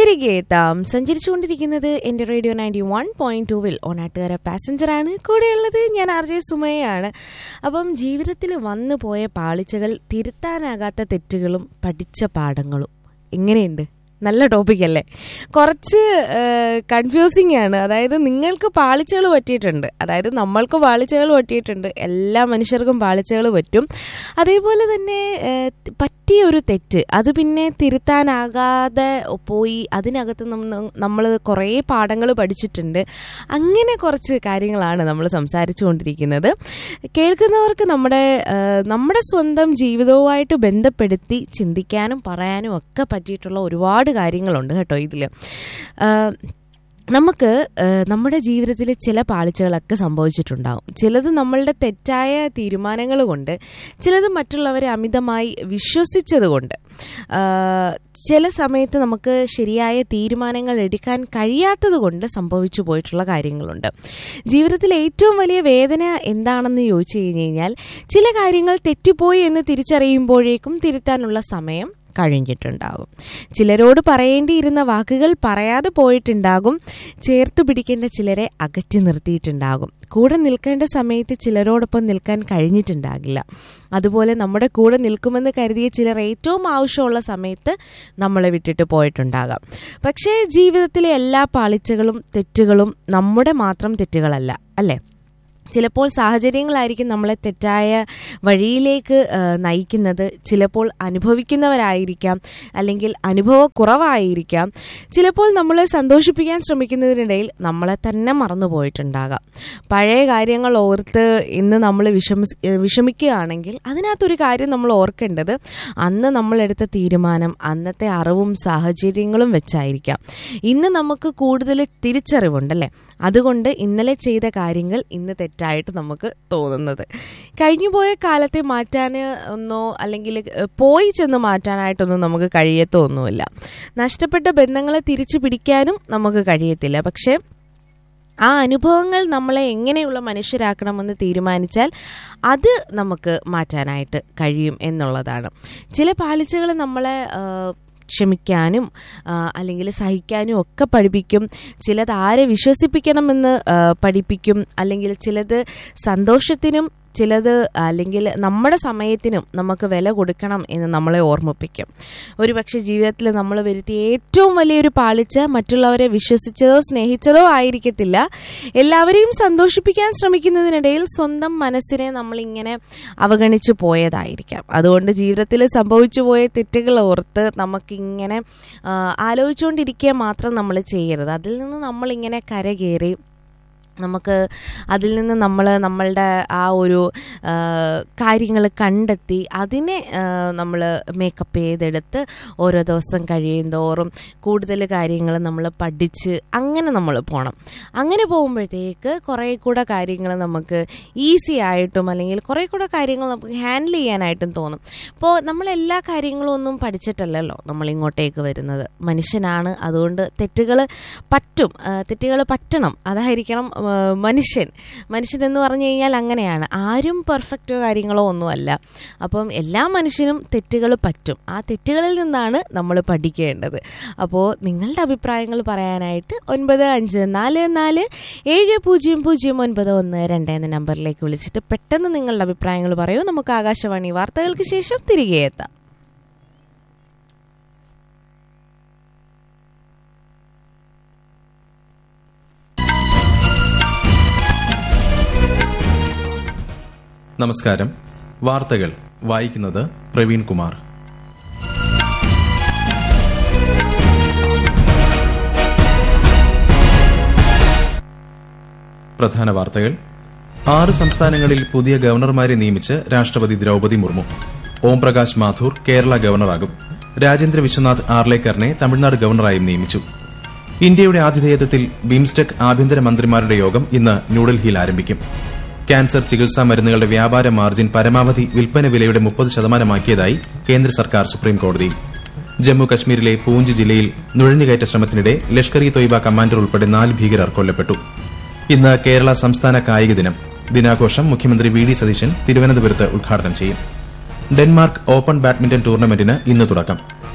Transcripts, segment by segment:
തിരികെ എത്താം സഞ്ചരിച്ചുകൊണ്ടിരിക്കുന്നത് എൻ്റെ റേഡിയോ നയൻറ്റി വൺ പോയിന്റ് ടൂവിൽ ഓണാട്ടുകാര പാസഞ്ചറാണ് കൂടെയുള്ളത് ഞാൻ ആർ ജെ സുമയാണ് അപ്പം ജീവിതത്തിൽ വന്നു പോയ പാളിച്ചകൾ തിരുത്താനാകാത്ത തെറ്റുകളും പഠിച്ച പാഠങ്ങളും എങ്ങനെയുണ്ട് നല്ല ടോപ്പിക് അല്ലേ കുറച്ച് കൺഫ്യൂസിങ് ആണ് അതായത് നിങ്ങൾക്ക് പാളിച്ചകൾ പറ്റിയിട്ടുണ്ട് അതായത് നമ്മൾക്ക് പാളിച്ചകൾ പറ്റിയിട്ടുണ്ട് എല്ലാ മനുഷ്യർക്കും പാളിച്ചകൾ പറ്റും അതേപോലെ തന്നെ ഏഹ്, പറ്റിയ ഒരു തെറ്റ് അത് പിന്നെ തിരുത്താനാകാതെ പോയി അതിനകത്ത് നമ്മൾ കുറേ പാഠങ്ങൾ പഠിച്ചിട്ടുണ്ട് അങ്ങനെ കുറച്ച് കാര്യങ്ങളാണ് നമ്മൾ സംസാരിച്ചു കൊണ്ടിരിക്കുന്നത് കേൾക്കുന്നവർക്ക് നമ്മുടെ ഏഹ്, നമ്മുടെ സ്വന്തം ജീവിതവുമായിട്ട് ബന്ധപ്പെടുത്തി ചിന്തിക്കാനും പറയാനും ഒക്കെ പറ്റിയിട്ടുള്ള ഒരുപാട് കാര്യങ്ങളുണ്ട് കേട്ടോ ഇതിൽ നമുക്ക് ഏഹ്, നമ്മുടെ ജീവിതത്തിൽ ചില പാളിച്ചകളൊക്കെ സംഭവിച്ചിട്ടുണ്ടാകും ചിലത് നമ്മളുടെ തെറ്റായ തീരുമാനങ്ങൾ കൊണ്ട് ചിലത് മറ്റുള്ളവരെ അമിതമായി വിശ്വസിച്ചത് കൊണ്ട് ഏഹ്, ചില സമയത്ത് നമുക്ക് ശരിയായ തീരുമാനങ്ങൾ എടുക്കാൻ കഴിയാത്തത് കൊണ്ട് സംഭവിച്ചു പോയിട്ടുള്ള കാര്യങ്ങളുണ്ട് ജീവിതത്തിൽ ഏറ്റവും വലിയ വേദന എന്താണെന്ന് ചോദിച്ചു കഴിഞ്ഞ് കഴിഞ്ഞാൽ ചില കാര്യങ്ങൾ തെറ്റിപ്പോയി എന്ന് തിരിച്ചറിയുമ്പോഴേക്കും തിരുത്താനുള്ള സമയം കഴിഞ്ഞിട്ടുണ്ടാകും ചിലരോട് പറയേണ്ടിയിരുന്ന വാക്കുകൾ പറയാതെ പോയിട്ടുണ്ടാകും ചേർത്ത് പിടിക്കേണ്ട ചിലരെ അകറ്റി നിർത്തിയിട്ടുണ്ടാകും കൂടെ നിൽക്കേണ്ട സമയത്ത് ചിലരോടൊപ്പം നിൽക്കാൻ കഴിഞ്ഞിട്ടുണ്ടാകില്ല അതുപോലെ നമ്മുടെ കൂടെ നിൽക്കുമെന്ന് കരുതിയ ചിലർ ഏറ്റവും ആവശ്യമുള്ള സമയത്ത് നമ്മളെ വിട്ടിട്ട് പോയിട്ടുണ്ടാകാം പക്ഷേ ജീവിതത്തിലെ എല്ലാ പാളിച്ചകളും തെറ്റുകളും നമ്മുടെ മാത്രം തെറ്റുകളല്ല അല്ലേ ചിലപ്പോൾ സാഹചര്യങ്ങളായിരിക്കും നമ്മളെ തെറ്റായ വഴിയിലേക്ക് ആ, നയിക്കുന്നത് ചിലപ്പോൾ അനുഭവിക്കുന്നവരായിരിക്കാം അല്ലെങ്കിൽ അനുഭവക്കുറവായിരിക്കാം ചിലപ്പോൾ നമ്മളെ സന്തോഷിപ്പിക്കാൻ ശ്രമിക്കുന്നതിനിടയിൽ നമ്മളെ തന്നെ മറന്നുപോയിട്ടുണ്ടാകാം പഴയ കാര്യങ്ങൾ ഓർത്ത് ഇന്ന് നമ്മൾ വിഷമി വിഷമിക്കുകയാണെങ്കിൽ അതിനകത്തൊരു കാര്യം നമ്മൾ ഓർക്കേണ്ടത് അന്ന് നമ്മളെടുത്ത തീരുമാനം അന്നത്തെ അറിവും സാഹചര്യങ്ങളും വെച്ചായിരിക്കാം ഇന്ന് നമുക്ക് കൂടുതൽ തിരിച്ചറിവുണ്ടല്ലേ അതുകൊണ്ട് ഇന്നലെ ചെയ്ത കാര്യങ്ങൾ ഇന്ന് തെറ്റായിട്ട് നമുക്ക് തോന്നുന്നത് കഴിഞ്ഞുപോയ കാലത്തെ മാറ്റാൻ ഒന്നോ അല്ലെങ്കിൽ ഏഹ്, പോയി ചെന്ന് മാറ്റാനായിട്ടൊന്നും നമുക്ക് കഴിയത്തൊന്നുമില്ല നഷ്ടപ്പെട്ട ബന്ധങ്ങളെ തിരിച്ചു പിടിക്കാനും നമുക്ക് കഴിയത്തില്ല പക്ഷേ ആ അനുഭവങ്ങൾ നമ്മളെ എങ്ങനെയുള്ള മനുഷ്യരാക്കണമെന്ന് തീരുമാനിച്ചാൽ അത് നമുക്ക് മാറ്റാനായിട്ട് കഴിയും എന്നുള്ളതാണ് ചില പാളിച്ചകൾ നമ്മളെ ആ, ക്ഷമിക്കാനും ആ, അല്ലെങ്കിൽ സഹിക്കാനും ഒക്കെ പഠിപ്പിക്കും ചിലത് ആരെ വിശ്വസിപ്പിക്കണമെന്ന് ആ, പഠിപ്പിക്കും അല്ലെങ്കിൽ ചിലത് സന്തോഷത്തിനും ചിലത് അല്ലെങ്കിൽ നമ്മുടെ സമയത്തിനും നമുക്ക് വില കൊടുക്കണം എന്ന് നമ്മളെ ഓർമ്മിപ്പിക്കും ഒരുപക്ഷെ ജീവിതത്തിൽ നമ്മൾ വരുത്തിയ ഏറ്റവും വലിയൊരു പാളിച്ച മറ്റുള്ളവരെ വിശ്വസിച്ചതോ സ്നേഹിച്ചതോ ആയിരിക്കത്തില്ല എല്ലാവരെയും സന്തോഷിപ്പിക്കാൻ ശ്രമിക്കുന്നതിനിടയിൽ സ്വന്തം മനസ്സിനെ നമ്മളിങ്ങനെ അവഗണിച്ചു പോയതായിരിക്കാം അതുകൊണ്ട് ജീവിതത്തിൽ സംഭവിച്ചു പോയ തെറ്റുകൾ ഓർത്ത് നമുക്കിങ്ങനെ ആ, ആലോചിച്ചുകൊണ്ടിരിക്കുക മാത്രം നമ്മൾ ചെയ്യരുത് അതിൽ നിന്ന് നമ്മളിങ്ങനെ കരകയറി നമുക്ക് അതിൽ നിന്ന് നമ്മൾ നമ്മളുടെ ആ ഒരു കാര്യങ്ങൾ കണ്ടെത്തി അതിനെ നമ്മൾ മേക്കപ്പ് ചെയ്തെടുത്ത് ഓരോ ദിവസം കഴിയും തോറും കൂടുതൽ കാര്യങ്ങൾ നമ്മൾ പഠിച്ച് അങ്ങനെ നമ്മൾ പോകണം അങ്ങനെ പോകുമ്പോഴത്തേക്ക് കുറേ കൂടെ കാര്യങ്ങൾ നമുക്ക് ഈസി ആയിട്ടും അല്ലെങ്കിൽ കുറേ കൂടെ കാര്യങ്ങൾ നമുക്ക് ഹാൻഡിൽ ചെയ്യാനായിട്ടും തോന്നും ഇപ്പോൾ നമ്മൾ എല്ലാ കാര്യങ്ങളും ഒന്നും പഠിച്ചിട്ടല്ലല്ലോ നമ്മൾ ഇങ്ങോട്ടേക്ക് വരുന്നത് മനുഷ്യനാണ് അതുകൊണ്ട് തെറ്റുകൾ പറ്റും തെറ്റുകൾ പറ്റണം അതായിരിക്കണം ആ, മനുഷ്യൻ മനുഷ്യൻ എന്ന് പറഞ്ഞു കഴിഞ്ഞാൽ അങ്ങനെയാണ് ആരും പെർഫെക്റ്റോ കാര്യങ്ങളോ ഒന്നുമല്ല അപ്പം എല്ലാ മനുഷ്യനും തെറ്റുകൾ പറ്റും ആ തെറ്റുകളിൽ നിന്നാണ് നമ്മൾ പഠിക്കേണ്ടത് അപ്പോൾ നിങ്ങളുടെ അഭിപ്രായങ്ങൾ പറയാനായിട്ട് ഒൻപത് അഞ്ച് നാല് നാല് ഏഴ് പൂജ്യം പൂജ്യം ഒൻപത് ഒന്ന് രണ്ട് എന്ന നമ്പറിലേക്ക് വിളിച്ചിട്ട് പെട്ടെന്ന് നിങ്ങളുടെ അഭിപ്രായങ്ങൾ പറയൂ നമുക്ക് ആകാശവാണി വാർത്തകൾക്ക് ശേഷം തിരികെ എത്താം നമസ്കാരം വാർത്തകൾ വായിക്കുന്നത് പ്രവീൺ കുമാർ പ്രധാന വാർത്തകൾ ആറ് സംസ്ഥാനങ്ങളിൽ പുതിയ ഗവർണർമാരെ നിയമിച്ച് രാഷ്ട്രപതി ദ്രൌപതി മുർമു ഓം പ്രകാശ് മാഥൂർ കേരള ഗവർണറാകും രാജേന്ദ്ര വിശ്വനാഥ് ആർലേക്കറിനെ തമിഴ്നാട് ഗവർണറായും നിയമിച്ചു ഇന്ത്യയുടെ ആതിഥേയത്വത്തിൽ ബിംസ്റ്റെക് ആഭ്യന്തര മന്ത്രിമാരുടെ യോഗം ഇന്ന് ന്യൂഡൽഹിയിൽ ആരംഭിക്കും ക്യാൻസർ ചികിത്സാ മരുന്നുകളുടെ വ്യാപാര മാർജിൻ പരമാവധി വിൽപ്പന വിലയുടെ മുപ്പത് ശതമാനമാക്കിയതായി കേന്ദ്ര സർക്കാർ സുപ്രീംകോടതിയിൽ ജമ്മു കശ്മീരിലെ പൂഞ്ച് ജില്ലയിൽ നുഴഞ്ഞുകയറ്റ ശ്രമത്തിനിടെ ലഷ്കർ ഇ തൊയ്ബ കമാൻഡർ ഉൾപ്പെടെ നാല് ഭീകരർ കൊല്ലപ്പെട്ടു ഇന്ന് കേരള സംസ്ഥാന കായിക ദിനം ദിനാഘോഷം മുഖ്യമന്ത്രി വി ഡി സതീശൻ തിരുവനന്തപുരത്ത് ഉദ്ഘാടനം ചെയ്യും ഡെൻമാർക്ക് ഓപ്പൺ ബാഡ്മിന്റൺ ടൂർണമെന്റിന് ഇന്ന് തുടക്കം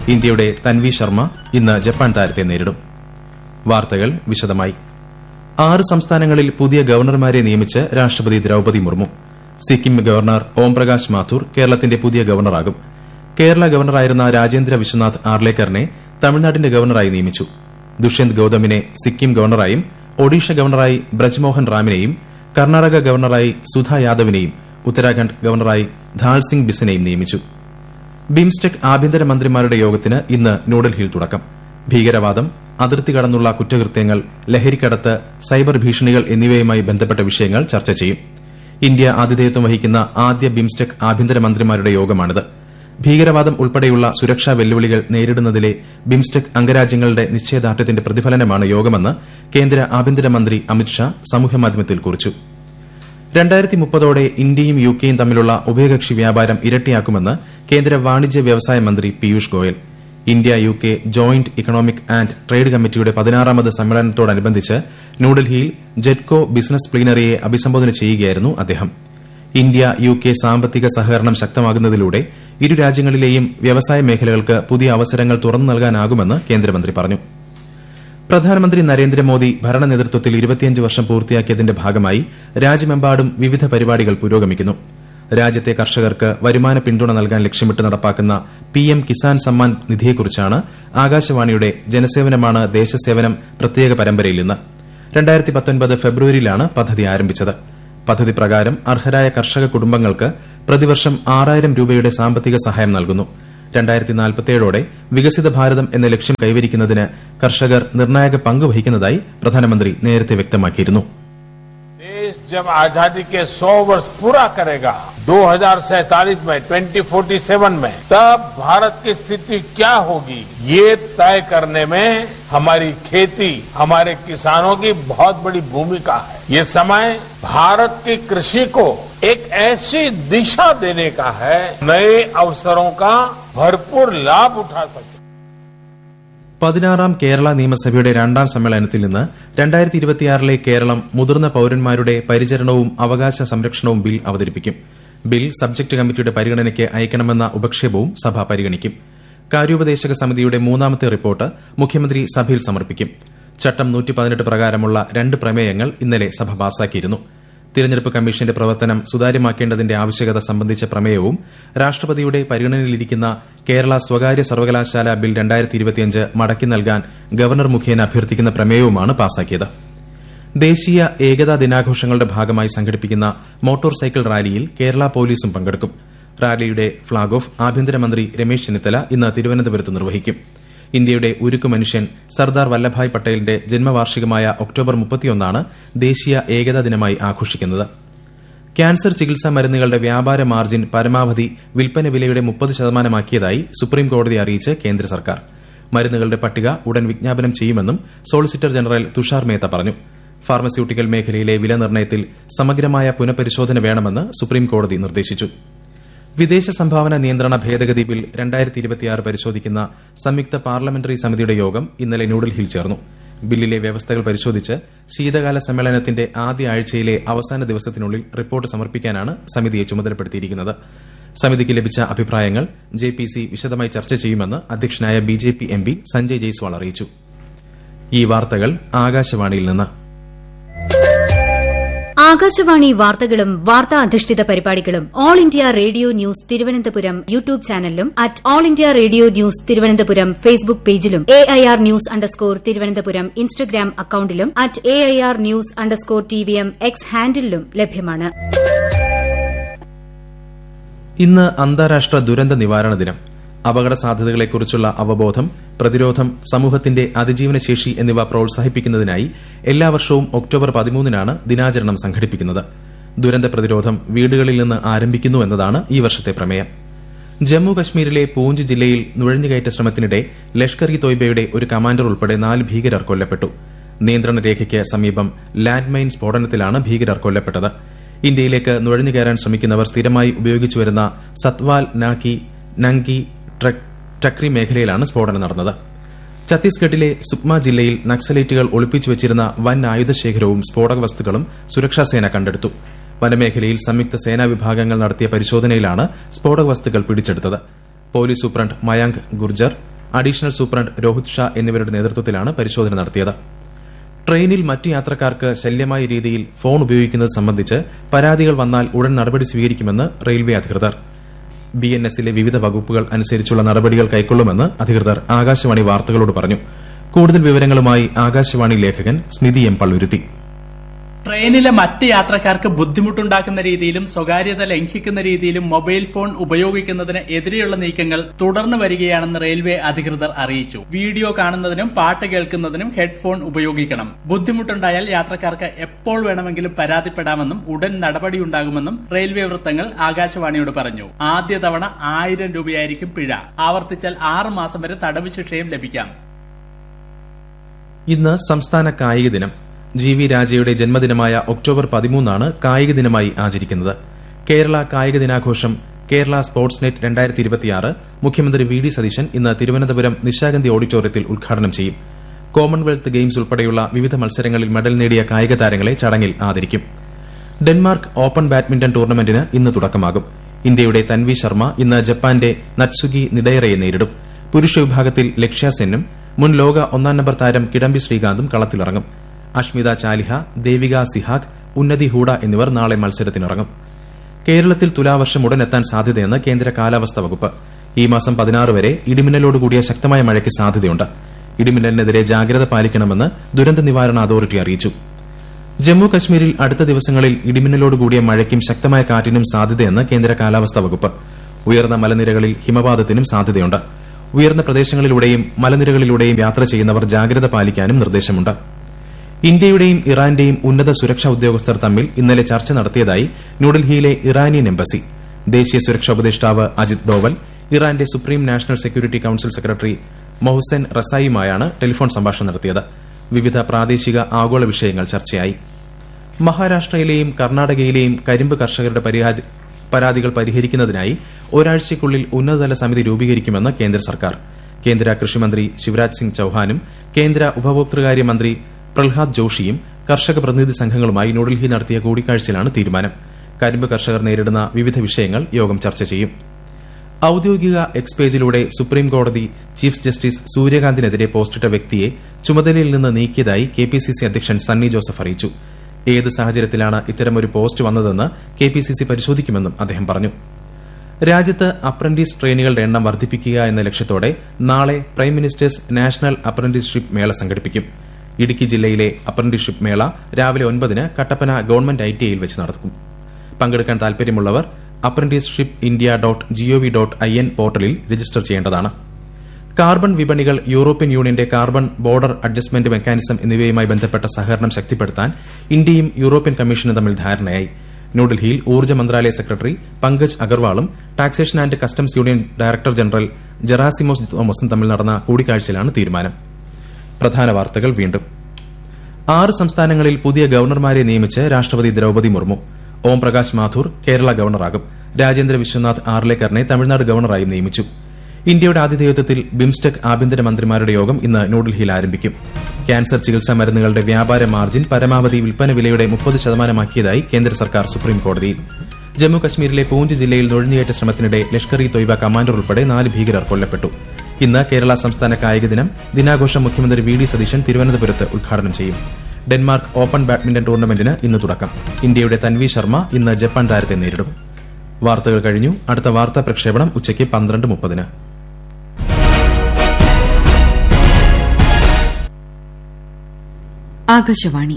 ഇന്ത്യയുടെ തൻവി ശർമ്മ ഇന്ന് ജപ്പാൻ താരത്തെ നേരിടും വാർത്തകൾ വിശദമായി ആറ് സംസ്ഥാനങ്ങളിൽ പുതിയ ഗവർണർമാരെ നിയമിച്ച് രാഷ്ട്രപതി ദ്രൌപതി മുർമു സിക്കിം ഗവർണർ ഓംപ്രകാശ് മാഥൂർ കേരളത്തിന്റെ പുതിയ ഗവർണറാകും കേരള ഗവർണറായിരുന്ന രാജേന്ദ്ര വിശ്വനാഥ് ആർലേക്കറിനെ തമിഴ്നാടിന്റെ ഗവർണറായി നിയമിച്ചു ദുഷ്യന്ത് ഗൌതമിനെ സിക്കിം ഗവർണറായും ഒഡീഷ ഗവർണറായി ബ്രജ്മോഹൻ റാമിനെയും കർണാടക ഗവർണറായി സുധ യാദവിനെയും ഉത്തരാഖണ്ഡ് ഗവർണറായി ധാൾ സിംഗ് ബിസിനെയും നിയമിച്ചു ബിംസ്റ്റെക് ആഭ്യന്തരമന്ത്രിമാരുടെ യോഗത്തിന് ഇന്ന് ന്യൂഡൽഹിയിൽ തുടക്കം ഭീകരവാദം അതിർത്തി കടന്നുള്ള കുറ്റകൃത്യങ്ങൾ ലഹരിക്കടത്ത് സൈബർ ഭീഷണികൾ എന്നിവയുമായി ബന്ധപ്പെട്ട വിഷയങ്ങൾ ചർച്ച ചെയ്യും ഇന്ത്യ ആതിഥേയത്വം വഹിക്കുന്ന ആദ്യ ബിംസ്റ്റെക് ആഭ്യന്തരമന്ത്രിമാരുടെ യോഗമാണിത് ഭീകരവാദം ഉൾപ്പെടെയുള്ള സുരക്ഷാ വെല്ലുവിളികൾ നേരിടുന്നതിലെ ബിംസ്റ്റെക് അംഗരാജ്യങ്ങളുടെ നിശ്ചയദാർഢ്യത്തിന്റെ പ്രതിഫലനമാണ് യോഗമെന്ന് കേന്ദ്ര ആഭ്യന്തരമന്ത്രി അമിത്ഷാ സമൂഹമാധ്യമത്തിൽ കുറിച്ചു രണ്ടായിരത്തി മുപ്പതോടെ ഇന്ത്യയും യുകെയും തമ്മിലുള്ള ഉഭയകക്ഷി വ്യാപാരം ഇരട്ടിയാക്കുമെന്ന് കേന്ദ്ര വാണിജ്യ വ്യവസായ മന്ത്രി Piyush Goyal India U K joint economic and trade കമ്മിറ്റിയുടെ പതിനാറാമത് സമ്മേളനത്തോടനുബന്ധിച്ച് ന്യൂഡൽഹിയിൽ ജെറ്റ്കോ ബിസിനസ് പ്ലീനറിയെ അഭിസംബോധന ചെയ്യുകയായിരുന്നു അദ്ദേഹം ഇന്ത്യ യു കെ സാമ്പത്തിക സഹകരണം ശക്തമാകുന്നതിലൂടെ ഇരു രാജ്യങ്ങളിലെയും വ്യവസായ മേഖലകൾക്ക് പുതിയ അവസരങ്ങൾ തുറന്നു നൽകാനാകുമെന്ന് കേന്ദ്രമന്ത്രി പറഞ്ഞു പ്രധാനമന്ത്രി നരേന്ദ്രമോദി ഭരണ നേതൃത്വത്തിൽ ഇരുപത്തിയഞ്ച് വർഷം പൂർത്തിയാക്കിയതിന്റെ ഭാഗമായി രാജ്യമെമ്പാടും വിവിധ പരിപാടികൾ പുരോഗമിക്കുന്നു രാജ്യത്തെ കർഷകർക്ക് വരുമാന പിന്തുണ നൽകാൻ ലക്ഷ്യമിട്ട് നടപ്പാക്കുന്ന പിഎം കിസാൻ സമ്മാൻ നിധിയെക്കുറിച്ചാണ് ആകാശവാണിയുടെ ജനസേവനമാണ് ദേശസേവനം പ്രത്യേക പരമ്പരയിൽ ഇന്ന് രണ്ടായിരത്തി പത്തൊൻപത് ഫെബ്രുവരിയിലാണ് പദ്ധതി ആരംഭിച്ചത് പദ്ധതി പ്രകാരം അർഹരായ കർഷക കുടുംബങ്ങൾക്ക് പ്രതിവർഷം ആറായിരം രൂപയുടെ സാമ്പത്തിക സഹായം നൽകുന്നു രണ്ടായിരത്തി നാൽപ്പത്തിയേഴോടെ വികസിത ഭാരതം എന്ന ലക്ഷ്യം കൈവരിക്കുന്നതിന് കർഷകർ നിർണായക പങ്ക് വഹിക്കുന്നതായി പ്രധാനമന്ത്രി നേരത്തെ വ്യക്തമാക്കിയിരുന്നു देश जब आजादी के 100 वर्ष पूरा करेगा 2047 में 2047 में तब भारत की स्थिति क्या होगी ये तय करने में हमारी खेती हमारे किसानों की बहुत बड़ी भूमिका है ये समय भारत की कृषि को एक ऐसी दिशा देने का है नए अवसरों का भरपूर लाभ उठा सके പതിനാറാം കേരള നിയമസഭയുടെ രണ്ടാം സമ്മേളനത്തിൽ നിന്ന് രണ്ടായിരത്തി ഇരുപത്തിയാറിലെ കേരളം മുതിർന്ന പൌരന്മാരുടെ പരിചരണവും അവകാശ സംരക്ഷണവും ബിൽ അവതരിപ്പിക്കും ബിൽ സബ്ജക്ട് കമ്മിറ്റിയുടെ പരിഗണനയ്ക്ക് അയക്കണമെന്ന ഉപക്ഷേപവും സഭ പരിഗണിക്കും കാര്യോപദേശക സമിതിയുടെ മൂന്നാമത്തെ റിപ്പോർട്ട് മുഖ്യമന്ത്രി സഭയിൽ സമർപ്പിക്കും ചട്ടം നൂറ്റി പതിനെട്ട് പ്രകാരമുള്ള രണ്ട് പ്രമേയങ്ങൾ ഇന്നലെ സഭ പാസാക്കിയിരുന്നു തിരഞ്ഞെടുപ്പ് കമ്മീഷന്റെ പ്രവർത്തനം സുതാര്യമാക്കേണ്ടതിന്റെ ആവശ്യകത സംബന്ധിച്ച പ്രമേയവും രാഷ്ട്രപതിയുടെ പരിഗണനയിലിരിക്കുന്ന കേരള സ്വകാര്യ സർവകലാശാല ബിൽ രണ്ടായിരത്തി ഇരുപത്തിയഞ്ച് മടക്കി നൽകാൻ ഗവർണർ മുഖേന അഭ്യർത്ഥിക്കുന്ന പ്രമേയവുമാണ് പാസാക്കിയത് ദേശീയ ഏകതാ ദിനാഘോഷങ്ങളുടെ ഭാഗമായി സംഘടിപ്പിക്കുന്ന മോട്ടോർ സൈക്കിൾ റാലിയിൽ കേരള പോലീസും പങ്കെടുക്കും റാലിയുടെ ഫ്ളാഗ് ഓഫ് ആഭ്യന്തരമന്ത്രി രമേശ് ചെന്നിത്തല ഇന്ന് തിരുവനന്തപുരത്ത് നിർവഹിക്കും ഇന്ത്യയുടെ ഉരുക്കു മനുഷ്യൻ സർദാർ വല്ലഭായ് പട്ടേലിന്റെ ജന്മവാർഷികമായ ഒക്ടോബർ മുപ്പത്തിയൊന്നാണ് ദേശീയ ഏകതാ ദിനമായി ആഘോഷിക്കുന്നത് ക്യാൻസർ ചികിത്സാ മരുന്നുകളുടെ വ്യാപാര മാർജിൻ പരമാവധി വിൽപ്പന വിലയുടെ മുപ്പത് ശതമാനമാക്കിയതായി സുപ്രീം കോടതി അറിയിച്ച് കേന്ദ്ര സർക്കാർ മരുന്നുകളുടെ പട്ടിക ഉടൻ വിജ്ഞാപനം ചെയ്യുമെന്നും സോളിസിറ്റർ ജനറൽ തുഷാർ മേത്ത പറഞ്ഞു ഫാർമസ്യൂട്ടിക്കൽ മേഖലയിലെ വില നിർണ്ണയത്തിൽ സമഗ്രമായ പുനഃപരിശോധന വേണമെന്ന് സുപ്രീം കോടതി നിർദ്ദേശിച്ചു വിദേശ സംഭാവന നിയന്ത്രണ ഭേദഗതി ബിൽ രണ്ടായിരത്തി ഇരുപത്തിയാറ് പരിശോധിക്കുന്ന സംയുക്ത പാർലമെന്ററി സമിതിയുടെ യോഗം ഇന്നലെ ന്യൂഡൽഹിയിൽ ചേർന്നു ബില്ലിലെ വ്യവസ്ഥകൾ പരിശോധിച്ച് ശീതകാല സമ്മേളനത്തിന്റെ ആദ്യ ആഴ്ചയിലെ അവസാന ദിവസത്തിനുള്ളിൽ റിപ്പോർട്ട് സമർപ്പിക്കാനാണ് സമിതിയെ ചുമതലപ്പെടുത്തിയിരിക്കുന്നത് സമിതിക്ക് ലഭിച്ച അഭിപ്രായങ്ങൾ ജെ പി സി വിശദമായി ചർച്ച ചെയ്യുമെന്ന് അധ്യക്ഷനായ B J P M P Sanjay Jaiswal അറിയിച്ചു ഈ വാർത്തകൾ ആകാശവാണിയിൽ നിന്ന് ആകാശവാണി വാർത്തകളും വാർത്താ അധിഷ്ഠിത പരിപാടികളും all India radio news Thiruvananthapuram YouTube ചാനലിലും at all India radio news Thiruvananthapuram Facebook പേജിലും A I R news underscore Thiruvananthapuram Instagram അക്കൌണ്ടിലും at A I R news underscore T V M X ഹാൻഡിലും ലഭ്യമാണ് ഇന്ന് അന്താരാഷ്ട്ര ദുരന്ത നിവാരണ ദിനം അപകട സാധ്യതകളെക്കുറിച്ചുള്ള അവബോധം പ്രതിരോധം സമൂഹത്തിന്റെ അതിജീവനശേഷി എന്നിവ പ്രോത്സാഹിപ്പിക്കുന്നതിനായി എല്ലാ വർഷവും ഒക്ടോബർ പതിമൂന്നിനാണ് ദിനാചരണം സംഘടിപ്പിക്കുന്നത് ദുരന്ത പ്രതിരോധം വീടുകളിൽ നിന്ന് ആരംഭിക്കുന്നു എന്നതാണ് ഈ വർഷത്തെ പ്രമേയം ജമ്മു കശ്മീരിലെ പൂഞ്ച് ജില്ലയിൽ നുഴഞ്ഞുകയറ്റ ശ്രമത്തിനിടെ ലഷ്കർ ഇ തോയ്ബയുടെ ഒരു കമാൻഡർ ഉൾപ്പെടെ നാല് ഭീകരർ കൊല്ലപ്പെട്ടു നിയന്ത്രണ രേഖയ്ക്ക് സമീപം ലാൻഡ് മൈൻ സ്ഫോടനത്തിലാണ് ഭീകരർ കൊല്ലപ്പെട്ടത് ഇന്ത്യയിലേക്ക് നുഴഞ്ഞുകയറാൻ ശ്രമിക്കുന്നവർ സ്ഥിരമായി ഉപയോഗിച്ചുവരുന്ന സത്വാൽ നാക്കി നങ്കി ടക്രി മേഖലയിലാണ് സ്ഫോടനം നടന്നത് ഛത്തീസ്ഗഡിലെ സുക്മ ജില്ലയിൽ നക്സലൈറ്റുകൾ ഒളിപ്പിച്ചു വച്ചിരുന്ന വൻ ആയുധശേഖരവും സ്ഫോടക വസ്തുക്കളും സുരക്ഷാസേന കണ്ടെടുത്തു വനമേഖലയിൽ സംയുക്ത സേനാ വിഭാഗങ്ങൾ നടത്തിയ പരിശോധനയിലാണ് സ്ഫോടക വസ്തുക്കൾ പിടിച്ചെടുത്തത് police superintendent Mayank Gurjar additional superintendent Rohit Shah എന്നിവരുടെ നേതൃത്വത്തിലാണ് പരിശോധന നടത്തിയത് ട്രെയിനിൽ മറ്റ് യാത്രക്കാർക്ക് ശല്യമായ രീതിയിൽ ഫോൺ ഉപയോഗിക്കുന്നത് സംബന്ധിച്ച് പരാതികൾ വന്നാൽ ഉടൻ നടപടി സ്വീകരിക്കുമെന്ന് റെയിൽവേ അധികൃതർ ബി എൻ എസിലെ വിവിധ വകുപ്പുകൾ അനുസരിച്ചുള്ള നടപടികൾ കൈക്കൊള്ളുമെന്ന് അധികൃതർ ആകാശവാണി വാർത്തകളോട് പറഞ്ഞു കൂടുതൽ വിവരങ്ങളുമായി ആകാശവാണി ലേഖകൻ സ്മിതി എം പള്ളുരുത്തി ട്രെയിനിലെ മറ്റ് യാത്രക്കാർക്ക് ബുദ്ധിമുട്ടുണ്ടാക്കുന്ന രീതിയിലും സ്വകാര്യത ലംഘിക്കുന്ന രീതിയിലും മൊബൈൽ ഫോൺ ഉപയോഗിക്കുന്നതിന് എതിരെയുള്ള നീക്കങ്ങൾ തുടർന്നു വരികയാണെന്ന് റെയിൽവേ അധികൃതർ അറിയിച്ചു വീഡിയോ കാണുന്നതിനും പാട്ട് കേൾക്കുന്നതിനും ഹെഡ്ഫോൺ ഉപയോഗിക്കണം ബുദ്ധിമുട്ടുണ്ടായാൽ യാത്രക്കാർക്ക് എപ്പോൾ വേണമെങ്കിലും പരാതിപ്പെടാമെന്നും ഉടൻ നടപടിയുണ്ടാകുമെന്നും റെയിൽവേ വൃത്തങ്ങൾ ആകാശവാണിയോട് പറഞ്ഞു ആദ്യ തവണ ആയിരം രൂപയായിരിക്കും പിഴ ആവർത്തിച്ചാൽ ആറ് മാസം വരെ തടവ് ശിക്ഷയും ലഭിക്കാം ഇന്ന് സംസ്ഥാന കായിക ദിനം ജി വി രാജയുടെ ജന്മദിനമായ ഒക്ടോബർ പതിമൂന്നാണ് കായിക ദിനമായി ആചരിക്കുന്നത് കേരള കായിക ദിനാഘോഷം കേരള സ്പോർട്സ് നെറ്റ് രണ്ടായിരത്തി ഇരുപത്തിയാറ് മുഖ്യമന്ത്രി വി ഡി സതീശൻ ഇന്ന് തിരുവനന്തപുരം നിശാഗന്ധി ഓഡിറ്റോറിയത്തിൽ ഉദ്ഘാടനം ചെയ്യും കോമൺവെൽത്ത് ഗെയിംസ് ഉൾപ്പെടെയുള്ള വിവിധ മത്സരങ്ങളിൽ മെഡൽ നേടിയ കായിക താരങ്ങളെ ചടങ്ങിൽ ആദരിക്കും ഡെൻമാർക്ക് ഓപ്പൺ ബാഡ്മിന്റൺ ടൂർണമെന്റിന് ഇന്ന് തുടക്കമാകും ഇന്ത്യയുടെ തൻവി ശർമ്മ ഇന്ന് ജപ്പാന്റെ നത്സുഗി നിഡയറയെ നേരിടും പുരുഷ വിഭാഗത്തിൽ ലക്ഷ്യ സെന്നും മുൻ ലോക ഒന്നാം നമ്പർ താരം കിഡംബി ശ്രീകാന്തും കളത്തിലിറങ്ങും അഷ്മിത ചാലിഹ ദേവിക സിഹാഗ് ഉന്നതി ഹൂഡ എന്നിവർ നാളെ മത്സരത്തിനിറങ്ങും കേരളത്തിൽ തുലാവർഷം ഉടനെത്താൻ സാധ്യതയെന്ന് കേന്ദ്ര കാലാവസ്ഥാ വകുപ്പ് ഈ മാസം പതിനാറ് വരെ ഇടിമിന്നലോടുകൂടിയ ശക്തമായ മഴയ്ക്ക് സാധ്യതയുണ്ട് ഇടിമിന്നലിനെതിരെ ജാഗ്രത പാലിക്കണമെന്ന് ദുരന്ത നിവാരണ അതോറിറ്റി അറിയിച്ചു ജമ്മു കശ്മീരിൽ അടുത്ത ദിവസങ്ങളിൽ ഇടിമിന്നലോടുകൂടിയ മഴയ്ക്കും ശക്തമായ കാറ്റിനും സാധ്യതയെന്ന് കേന്ദ്ര കാലാവസ്ഥാ വകുപ്പ് ഉയർന്ന മലനിരകളിൽ ഹിമപാതത്തിനും സാധ്യതയുണ്ട് ഉയർന്ന പ്രദേശങ്ങളിലൂടെയും മലനിരകളിലൂടെയും യാത്ര ചെയ്യുന്നവർ ജാഗ്രത പാലിക്കാനും നിർദ്ദേശമുണ്ട് ഇന്ത്യയുടെയും ഇറാന്റെയും ഉന്നത സുരക്ഷാ ഉദ്യോഗസ്ഥർ തമ്മിൽ ഇന്നലെ ചർച്ച നടത്തിയതായി ന്യൂഡൽഹിയിലെ ഇറാനിയൻ എംബസി ദേശീയ സുരക്ഷാ ഉപദേഷ്ടാവ് അജിത് ഡോവൽ ഇറാന്റെ supreme national security council secretary Mohsen റസായിയുമായാണ് ടെലിഫോൺ സംഭാഷണം നടത്തിയത് വിവിധ പ്രാദേശിക ആഗോള വിഷയങ്ങൾ ചർച്ചയായി മഹാരാഷ്ട്രയിലെയും കർണാടകയിലെയും കരിമ്പ് കർഷകരുടെ പരാതി- പരാതികൾ പരിഹരിക്കുന്നതിനായി ഒരാഴ്ചയ്ക്കുള്ളിൽ ഉന്നതതല സമിതി രൂപീകരിക്കുമെന്ന് കേന്ദ്ര സർക്കാർ കേന്ദ്ര കൃഷിമന്ത്രി ശിവരാജ് സിംഗ് ചൌഹാനും കേന്ദ്ര ഉപഭോക്തൃകാര്യ മന്ത്രി പ്രഹ്ലാദ് ജോഷിയും കർഷക പ്രതിനിധി സംഘങ്ങളുമായി ന്യൂഡൽഹി നടത്തിയ കൂടിക്കാഴ്ചയിലാണ് തീരുമാനം കരിമ്പ് കർഷകർ നേരിടുന്ന വിവിധ വിഷയങ്ങൾ യോഗം ചർച്ച ചെയ്യും ഔദ്യോഗിക എക്സ് പേജിലൂടെ സുപ്രീം കോടതി ചീഫ് ജസ്റ്റിസ് സൂര്യകാന്തിനെതിരെ പോസ്റ്റിട്ട വ്യക്തിയെ ചുമതലയിൽ നിന്ന് നീക്കിയതായി കെ പി സി സി അധ്യക്ഷൻ സണ്ണി ജോസഫ് അറിയിച്ചു ഏത് സാഹചര്യത്തിലാണ് ഇത്തരമൊരു പോസ്റ്റ് വന്നതെന്ന് കെ പി സി സി പരിശോധിക്കുമെന്നും അദ്ദേഹം പറഞ്ഞു രാജ്യത്ത് അപ്രന്റീസ് ട്രെയിനുകളുടെ എണ്ണം വർദ്ധിപ്പിക്കുക എന്ന ലക്ഷ്യത്തോടെ നാളെ പ്രൈം മിനിസ്റ്റേഴ്സ് നാഷണൽ അപ്രന്റീസ്ഷിപ്പ് മേള സംഘടിപ്പിക്കും ഇടുക്കി ജില്ലയിലെ അപ്രന്റീസ്ഷിപ്പ് മേള രാവിലെ ഒൻപതിന് കട്ടപ്പന ഗവൺമെന്റ് ഐ ടി ഐയിൽ വെച്ച് നടക്കും പങ്കെടുക്കാൻ താൽപര്യമുള്ളവർ apprenticeship India dot GOV dot I N പോർട്ടലിൽ രജിസ്റ്റർ ചെയ്യേണ്ടതാണ് കാർബൺ വിപണികൾ യൂറോപ്യൻ യൂണിയന്റെ കാർബൺ ബോർഡർ അഡ്ജസ്റ്റ്മെന്റ് മെക്കാനിസം എന്നിവയുമായി ബന്ധപ്പെട്ട സഹകരണം ശക്തിപ്പെടുത്താൻ ഇന്ത്യയും യൂറോപ്യൻ കമ്മീഷനും തമ്മിൽ ധാരണയായി ന്യൂഡൽഹിയിൽ ഊർജ്ജ മന്ത്രാലയ സെക്രട്ടറി പങ്കജ് അഗർവാളും taxation and customs union director general Gerassimos തോമസും തമ്മിൽ നടന്ന കൂടിക്കാഴ്ചയിലാണ് തീരുമാനം പ്രധാന വാർത്തകൾ വീണ്ടും ആറ് സംസ്ഥാനങ്ങളിൽ പുതിയ ഗവർണർമാരെ നിയമിച്ച് രാഷ്ട്രപതി ദ്രൌപതി മുർമു ഓം പ്രകാശ് മാഥൂർ കേരള ഗവർണറാകും രാജേന്ദ്ര വിശ്വനാഥ് ആർലേക്കറിനെ തമിഴ്നാട് ഗവർണറായും നിയമിച്ചു ഇന്ത്യയുടെ ആതിഥേയത്വത്തിൽ ബിംസ്റ്റെക് ആഭ്യന്തര മന്ത്രിമാരുടെ യോഗം ഇന്ന് ന്യൂഡൽഹിയിൽ ആരംഭിക്കും ക്യാൻസർ ചികിത്സാ മരുന്നുകളുടെ വ്യാപാര മാർജിൻ പരമാവധി വിൽപ്പന വിലയുടെ മുപ്പത് ശതമാനമാക്കിയതായി കേന്ദ്ര സർക്കാർ സുപ്രീം കോടതിയിൽ ജമ്മു കശ്മീരിലെ പൂഞ്ച് ജില്ലയിൽ നുഴഞ്ഞുകയറ്റ ശ്രമത്തിനിടെ ലഷ്കർ ഇ തൊയ്ബ കമാൻഡർ ഉൾപ്പെടെ നാല് ഭീകരർ കൊല്ലപ്പെട്ടു ഇന്ന് കേരള സംസ്ഥാന കായിക ദിനം ദിനാഘോഷം മുഖ്യമന്ത്രി വി ഡി സതീശൻ തിരുവനന്തപുരത്ത് ഉദ്ഘാടനം ചെയ്യും ഡെൻമാർക്ക് ഓപ്പൺ ബാഡ്മിന്റൺ ടൂർണമെന്റിന് ഇന്ന് തുടക്കം ഇന്ത്യയുടെ തൻവി ശർമ്മ ഇന്ന് ജപ്പാൻ താരത്തെ നേരിടും വാർത്തകൾ കഴിഞ്ഞു അടുത്ത വാർത്താ പ്രക്ഷേപണം ഉച്ചയ്ക്ക് പന്ത്രണ്ട് മുപ്പതിന് ആകാശവാണി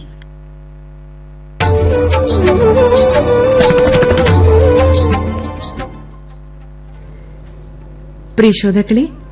പ്രിയ ശ്രോതാക്കളെ